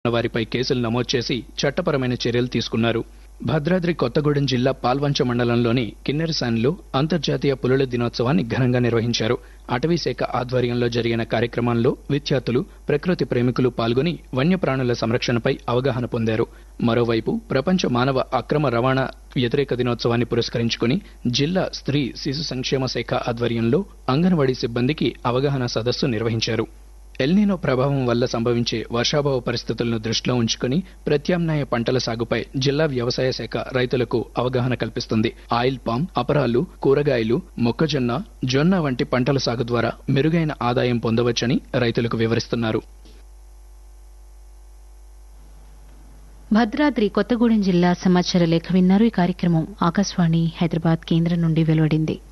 వారిపై కేసులు నమోదు చేసి చట్టపరమైన చర్యలు తీసుకున్నారు భద్రాద్రి కొత్తగూడెం జిల్లా పాల్వంచ మండలంలోని కిన్నెరసాన్లో అంతర్జాతీయ పులుల దినోత్సవాన్ని ఘనంగా నిర్వహించారు అటవీశాఖ ఆధ్వర్యంలో జరిగిన కార్యక్రమంలో విద్యార్థులు ప్రకృతి ప్రేమికులు పాల్గొని వన్యప్రాణుల సంరక్షణపై అవగాహన పొందారు మరోవైపు ప్రపంచ మానవ అక్రమ రవాణా వ్యతిరేక దినోత్సవాన్ని పురస్కరించుకుని జిల్లా స్త్రీ శిశు సంక్షేమ శాఖ ఆధ్వర్యంలో అంగన్వాడీ సిబ్బందికి అవగాహన సదస్సు నిర్వహించారు ఎల్నీనో ప్రభావం వల్ల సంభవించే వర్షాభావ పరిస్థితులను దృష్టిలో ఉంచుకుని ప్రత్యామ్నాయ పంటల సాగుపై జిల్లా వ్యవసాయ శాఖ రైతులకు అవగాహన కల్పిస్తుంది ఆయిల్ పామ్ అపరాలు కూరగాయలు మొక్కజొన్న జొన్న వంటి పంటల సాగు ద్వారా మెరుగైన ఆదాయం పొందవచ్చని రైతులకు వివరిస్తున్నారు భద్రాద్రి కొత్తగూడెం జిల్లా సమాచార లేఖ విన్నారు ఈ కార్యక్రమం ఆకాశవాణి హైదరాబాద్ కేంద్రం నుండి వెలువడింది